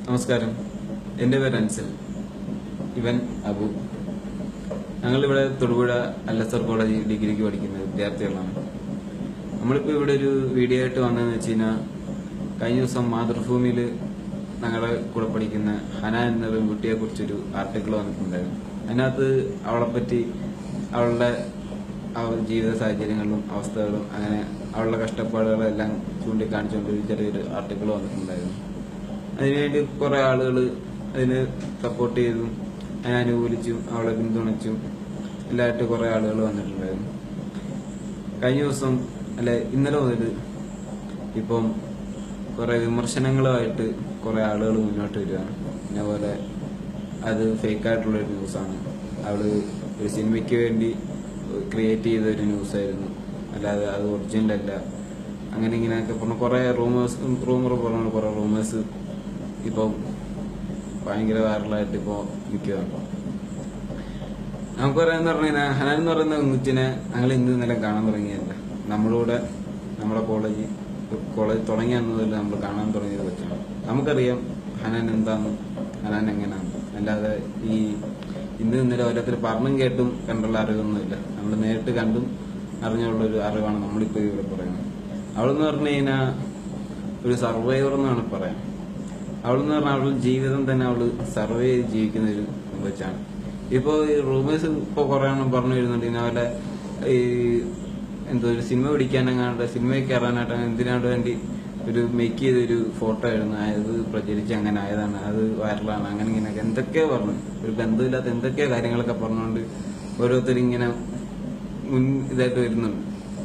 നമസ്കാരം എൻ്റെ പേര് അൻസൽ ഇവൻ അബു ഞങ്ങളിവിടെ തൊടുപുഴ അല്ലസർ കോളേജ് ഡിഗ്രിക്ക് പഠിക്കുന്ന വിദ്യാർത്ഥികളാണ് നമ്മളിപ്പോൾ ഇവിടെ ഒരു വീഡിയോ ആയിട്ട് വന്നതെന്ന് വെച്ച് കഴിഞ്ഞാൽ കഴിഞ്ഞ ദിവസം മാതൃഭൂമിയിൽ ഞങ്ങളുടെ കൂടെ പഠിക്കുന്ന ഹന എന്ന പെൺകുട്ടിയെ കുറിച്ചൊരു ആർട്ടിക്കിൾ വന്നിട്ടുണ്ടായിരുന്നു അതിനകത്ത് അവളെ പറ്റി അവളുടെ അവളുടെ ജീവിത സാഹചര്യങ്ങളും അവസ്ഥകളും അങ്ങനെ അവളുടെ കഷ്ടപ്പാടുകളും എല്ലാം ചൂണ്ടിക്കാണിച്ചുകൊണ്ട് ഒരു ചെറിയൊരു ആർട്ടിക്കിൾ വന്നിട്ടുണ്ടായിരുന്നു അതിനുവേണ്ടി കുറെ ആളുകൾ അതിന് സപ്പോർട്ട് ചെയ്തും അതിനെ അനുകൂലിച്ചും അവളെ പിന്തുണച്ചും എല്ലായിട്ട് കുറെ ആളുകൾ വന്നിട്ടുണ്ടായിരുന്നു കഴിഞ്ഞ ദിവസം അല്ലെ ഇന്നലെ മുതൽ ഇപ്പം കുറെ വിമർശനങ്ങളുമായിട്ട് കുറെ ആളുകൾ മുന്നോട്ട് വരികയാണ് പിന്നെ പോലെ അത് ഫേക്കായിട്ടുള്ള ഒരു ന്യൂസാണ് അവള് ഒരു സിനിമയ്ക്ക് വേണ്ടി ക്രിയേറ്റ് ചെയ്ത ഒരു ന്യൂസായിരുന്നു അല്ലാതെ അത് ഒറിജിനൽ അല്ല അങ്ങനെ ഇങ്ങനെയൊക്കെ പറഞ്ഞ കുറെ റൂമേഴ്സ് റൂമർ പറഞ്ഞ കുറെ റൂമേഴ്സ് ഇപ്പം ഭയങ്കര വൈറലായിട്ട് ഇപ്പോ നിൽക്കുകയാണ് നമുക്ക് പറയാന്ന് പറഞ്ഞു കഴിഞ്ഞാൽ ഹനാൻ എന്ന് പറയുന്ന കുഞ്ഞിനെ ഞങ്ങൾ ഇന്ന് ഇന്നലെ കാണാൻ തുടങ്ങിയതല്ല നമ്മളൂടെ നമ്മുടെ കോളേജ് കോളേജ് തുടങ്ങിയ അന്ന് മുതൽ നമ്മൾ കാണാൻ തുടങ്ങിയത് വെച്ചാണ് നമുക്കറിയാം ഹനാൻ എന്താന്ന് ഹനാൻ എങ്ങനെയാണ് അല്ലാതെ ഈ ഇന്ന് ഇന്നലെ ഓരോരുത്തർ പറഞ്ഞും കേട്ടും കണ്ടുള്ള അറിവൊന്നുമില്ല നമ്മൾ നേരിട്ട് കണ്ടും അറിഞ്ഞുള്ള ഒരു അറിവാണ് നമ്മളിപ്പോ ഇവിടെ പറയുന്നത് അവളെന്ന് പറഞ്ഞു കഴിഞ്ഞാൽ ഒരു സർവൈവർ എന്നാണ് പറയാം അവളെന്ന് പറഞ്ഞാൽ അവളുടെ ജീവിതം തന്നെ അവള് സർവേ ചെയ്ത് ജീവിക്കുന്ന ഒരു വെച്ചാണ് ഇപ്പൊ ഈ റൂമേഴ്സ് ഇപ്പൊ കുറെ എണ്ണം പറഞ്ഞു വരുന്നുണ്ട് ഇങ്ങനെ പോലെ ഈ എന്തോ ഒരു സിനിമ പിടിക്കാനെങ്ങാണ്ട് സിനിമയിൽ കയറാനായിട്ട് എന്തിനാണ്ട് വേണ്ടി ഒരു മേക്ക് ചെയ്ത ഒരു ഫോട്ടോ ആയിരുന്നു അത് പ്രചരിച്ച് അങ്ങനെ ആയതാണ് അത് വൈറലാണ് അങ്ങനെ ഇങ്ങനെയൊക്കെ എന്തൊക്കെയോ പറഞ്ഞു ഒരു ബന്ധമില്ലാത്ത എന്തൊക്കെയോ കാര്യങ്ങളൊക്കെ പറഞ്ഞുകൊണ്ട് ഓരോരുത്തർ ഇങ്ങനെ മുൻ ഇതായിട്ട് വരുന്നുണ്ട്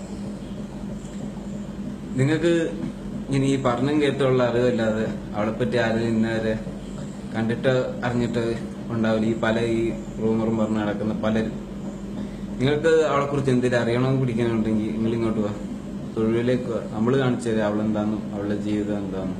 നിങ്ങൾക്ക് ഇനി ഈ പറഞ്ഞും കേട്ടുള്ള അറിവില്ലാതെ അവളെ പറ്റി ആരും ഇന്നവരെ കണ്ടിട്ട് അറിഞ്ഞിട്ട് ഉണ്ടാവില്ല ഈ പല ഈ റൂമറും പറഞ്ഞ് നടക്കുന്ന പലരും നിങ്ങൾക്ക് അവളെ കുറിച്ച് എന്തെങ്കിലും അറിയണമെന്ന് പിടിക്കാനുണ്ടെങ്കിൽ നിങ്ങൾ ഇങ്ങോട്ട് വാ തൊഴിലേക്ക് വാ നമ്മൾ കാണിച്ചു തരാം അവളെന്താന്നും അവളുടെ ജീവിതം എന്താന്നും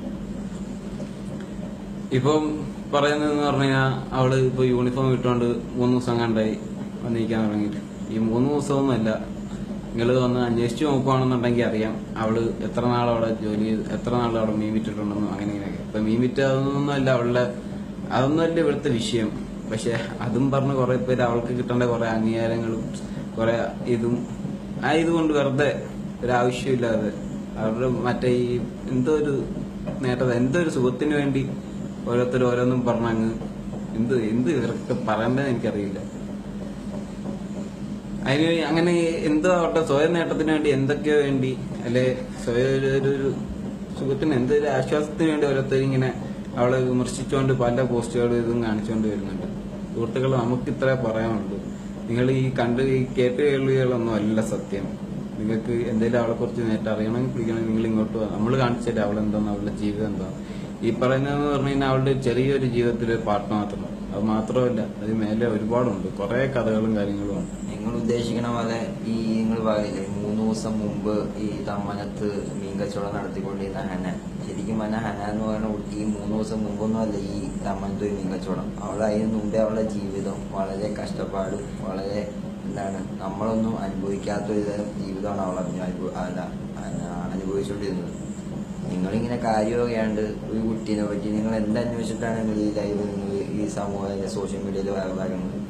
ഇപ്പം പറയുന്നതെന്ന് പറഞ്ഞു കഴിഞ്ഞാൽ അവള് ഇപ്പൊ യൂണിഫോം ഇട്ടുകൊണ്ട് മൂന്ന് ദിവസം കണ്ടായി വന്നിരിക്കാൻ തുടങ്ങിയിട്ട് ഈ മൂന്ന് ദിവസമൊന്നുമല്ല നിങ്ങൾ വന്ന് അന്വേഷിച്ച് നോക്കുവാണെന്നുണ്ടെങ്കിൽ അറിയാം അവള് എത്ര നാൾ അവിടെ ജോലി ചെയ്ത് എത്ര നാൾ അവിടെ മീൻ വിറ്റിട്ടുണ്ടെന്നും അങ്ങനെ ഇങ്ങനെയൊക്കെ ഇപ്പൊ മീൻ വിറ്റ് അതൊന്നും അല്ല അവളുടെ അതൊന്നുമല്ല ഇവിടുത്തെ വിഷയം പക്ഷെ അതും പറഞ്ഞ് കുറെ പേര് അവൾക്ക് കിട്ടേണ്ട കുറെ അംഗീകാരങ്ങളും കുറെ ഇതും ആ ഇതുകൊണ്ട് വെറുതെ ഒരു ആവശ്യമില്ലാതെ അവരുടെ മറ്റേ ഈ എന്തോ ഒരു നേട്ടത എന്തോ ഒരു സുഖത്തിന് വേണ്ടി ഓരോരുത്തർ ഓരോന്നും പറഞ്ഞങ്ങ് എന്ത് എന്ത് ഇവരൊക്കെ പറയേണ്ടതെന്ന് എനിക്കറിയില്ല അതിന് അങ്ങനെ എന്തോ ആവട്ടെ സ്വയം നേട്ടത്തിന് വേണ്ടി എന്തൊക്കെയോ വേണ്ടി അല്ലെ സ്വയം ഒരു ഒരു- ഒരു സുഖത്തിന് എന്തൊരു ആശ്വാസത്തിന് വേണ്ടി ഓരോരുത്തർ ഇങ്ങനെ അവളെ വിമർശിച്ചുകൊണ്ട് പല പോസ്റ്റുകളും ഇതും കാണിച്ചുകൊണ്ട് വരുന്നുണ്ട് സുഹൃത്തുക്കൾ നമുക്ക് ഇത്രേ പറയാനുള്ളൂ നിങ്ങൾ ഈ കണ്ട് ഈ കേട്ട് കേൾവികളൊന്നും അല്ല സത്യം നിങ്ങൾക്ക് എന്തെങ്കിലും അവളെ കുറിച്ച് നേരിട്ട് അറിയണമെങ്കിൽ പിടിക്കണമെങ്കിൽ നിങ്ങൾ ഇങ്ങോട്ട് വാ നമ്മൾ കാണിച്ചിട്ട് അവളെന്താന്ന് അവളുടെ ജീവിതം എന്താണ് ഈ പറയുന്നതെന്ന് പറഞ്ഞു കഴിഞ്ഞാൽ അവളുടെ ചെറിയൊരു ജീവിതത്തിലെ പാട്ട് മാത്രം അത് മാത്രമല്ല അത് മേലെ ഒരുപാടുണ്ട് കുറെ കഥകളും കാര്യങ്ങളും ഉണ്ട് നിങ്ങൾ ഉദ്ദേശിക്കണ പോലെ ഈ നിങ്ങൾ പറയില്ലേ മൂന്ന് ദിവസം മുമ്പ് ഈ തമ്മനത്ത് മീൻ കച്ചവടം നടത്തിക്കൊണ്ടിരുന്ന ഹന ശരിക്കും പറഞ്ഞ ഹന എന്ന് പറയുന്ന കുട്ടി ഈ മൂന്ന് ദിവസം മുമ്പൊന്നും അല്ല ഈ തമ്മനത്ത് ഒരു മീൻ കച്ചവടം അവൾ അതിന് മുമ്പേ അവളുടെ ജീവിതം വളരെ കഷ്ടപ്പാടും വളരെ എന്താണ് നമ്മളൊന്നും അനുഭവിക്കാത്ത ഒരു തരം ജീവിതമാണ് അവൾ അനുഭവ അല്ല അന- അനുഭവിച്ചുകൊണ്ടിരുന്നത് നിങ്ങളിങ്ങനെ കാര്യമൊക്കെയാണ്ട് ഒരു കുട്ടീനെ പറ്റി നിങ്ങൾ എന്തന്വേഷിച്ചിട്ടാണ് നിങ്ങൾ ഈ ലൈവ് നിങ്ങൾ ഈ സമൂഹ സോഷ്യൽ മീഡിയയിൽ വൈറലാക്കുന്നത്